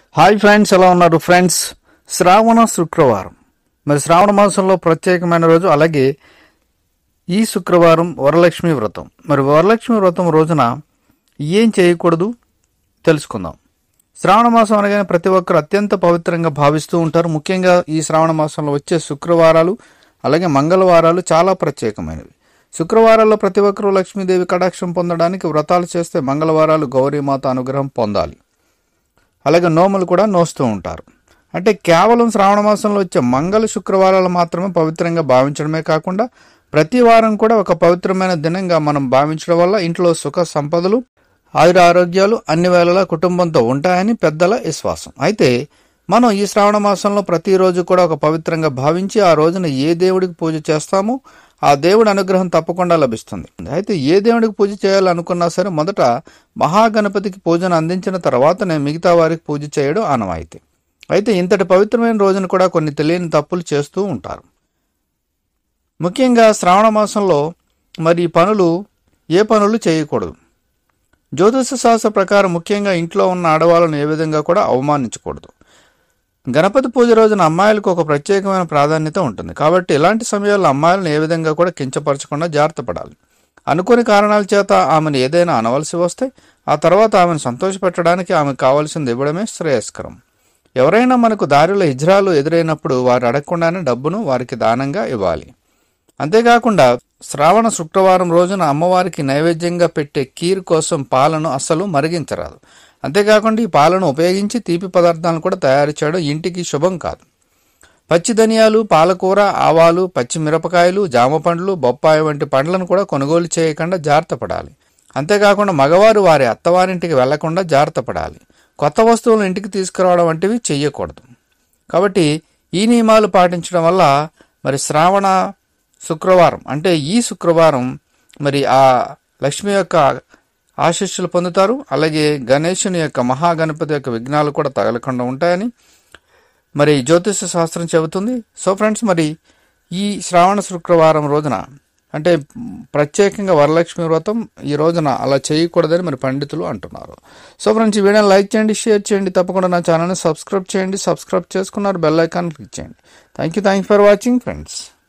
hi friends ఎలా ఉన్నారు friends శ్రావణ శుక్రవారం మరి శ్రావణ మాసంలో ప్రత్యేకమైన రోజు అలాగే ఈ శుక్రవారం వరలక్ష్మి వ్రతం మరి వరలక్ష్మి వ్రతం రోజున ఏం చేయకూడదు తెలుసుకుందాం శ్రావణ మాసం అనగానే ప్రతి ఒక్కరు అత్యంత పవిత్రంగా భావిస్తూ ఉంటారు ముఖ్యంగా ఈ శ్రావణ మాసంలో వచ్చే శుక్రవారాలు అలాగే మంగళవారాలు చాలా ప్రత్యేకమైనవి శుక్రవారాల్లో ప్రతి ఒక్కరూ లక్ష్మీదేవి కటాక్షం పొందడానికి వ్రతాలు చేస్తే మంగళవారాలు గౌరీమాత అనుగ్రహం పొందాలి అలాగే నోములు కూడా నోస్తూ ఉంటారు అంటే కేవలం శ్రావణ మాసంలో వచ్చే మంగళ శుక్రవారాలు మాత్రమే పవిత్రంగా భావించడమే కాకుండా ప్రతి వారం కూడా ఒక పవిత్రమైన దినంగా మనం భావించడం వల్ల ఇంట్లో సుఖ సంపదలు ఆయుర ఆరోగ్యాలు అన్ని వేళలా కుటుంబంతో ఉంటాయని పెద్దల విశ్వాసం అయితే మనం ఈ శ్రావణ మాసంలో ప్రతిరోజు కూడా ఒక పవిత్రంగా భావించి ఆ రోజున ఏ దేవుడికి పూజ చేస్తామో ఆ దేవుడి అనుగ్రహం తప్పకుండా లభిస్తుంది అయితే ఏ దేవుడికి పూజ చేయాలనుకున్నా సరే మొదట మహాగణపతికి పూజను అందించిన తర్వాతనే మిగతా వారికి పూజ చేయడం ఆనవాయితీ అయితే ఇంతటి పవిత్రమైన రోజున కూడా కొన్ని తెలియని తప్పులు చేస్తూ ఉంటారు ముఖ్యంగా శ్రావణ మాసంలో మరి ఈ పనులు ఏ పనులు చేయకూడదు జ్యోతిష శాస్త్ర ప్రకారం ముఖ్యంగా ఇంట్లో ఉన్న ఆడవాళ్ళను ఏ విధంగా కూడా అవమానించకూడదు గణపతి పూజ రోజున అమ్మాయిలకు ఒక ప్రత్యేకమైన ప్రాధాన్యత ఉంటుంది కాబట్టి ఇలాంటి సమయాల్లో అమ్మాయిలను ఏ విధంగా కూడా కించపరచకుండా జాగ్రత్త పడాలి అనుకోని కారణాల చేత ఆమెను ఏదైనా అనవలసి వస్తే ఆ తర్వాత ఆమెను సంతోషపెట్టడానికి ఆమెకు కావాల్సింది ఇవ్వడమే శ్రేయస్కరం ఎవరైనా మనకు దారిలో హిజ్రాలు ఎదురైనప్పుడు వారు అడగకుండానే డబ్బును వారికి దానంగా ఇవ్వాలి అంతేకాకుండా శ్రావణ శుక్రవారం రోజున అమ్మవారికి నైవేద్యంగా పెట్టే కీర్ కోసం పాలను అస్సలు మరిగించరాదు అంతేకాకుండా ఈ పాలను ఉపయోగించి తీపి పదార్థాలను కూడా తయారు చేయడం ఇంటికి శుభం కాదు పచ్చి ధనియాలు పాలకూర ఆవాలు పచ్చి మిరపకాయలు జామ పండ్లు బొప్పాయి వంటి పండ్లను కూడా కొనుగోలు చేయకుండా జాగ్రత్త పడాలి అంతేకాకుండా మగవారు వారి అత్తవారింటికి వెళ్లకుండా జాగ్రత్త పడాలి కొత్త వస్తువులను ఇంటికి తీసుకురావడం వంటివి చెయ్యకూడదు కాబట్టి ఈ నియమాలు పాటించడం వల్ల మరి శ్రావణ శుక్రవారం అంటే ఈ శుక్రవారం మరి ఆ లక్ష్మి యొక్క ఆశీస్సులు పొందుతారు అలాగే గణేశుని యొక్క మహాగణపతి యొక్క విఘ్నాలు కూడా తగలకుండా ఉంటాయని మరి జ్యోతిష శాస్త్రం చెబుతుంది సో ఫ్రెండ్స్ మరి ఈ శ్రావణ శుక్రవారం రోజున అంటే ప్రత్యేకంగా వరలక్ష్మి వ్రతం ఈ రోజున అలా చేయకూడదని మరి పండితులు అంటున్నారు సో ఫ్రెండ్స్ ఈ వీడియోని లైక్ చేయండి షేర్ చేయండి తప్పకుండా నా ఛానల్ని సబ్స్క్రైబ్ చేయండి సబ్స్క్రైబ్ చేసుకున్నారు బెల్ ఐకాన్ క్లిక్ చేయండి thank you thank for watching friends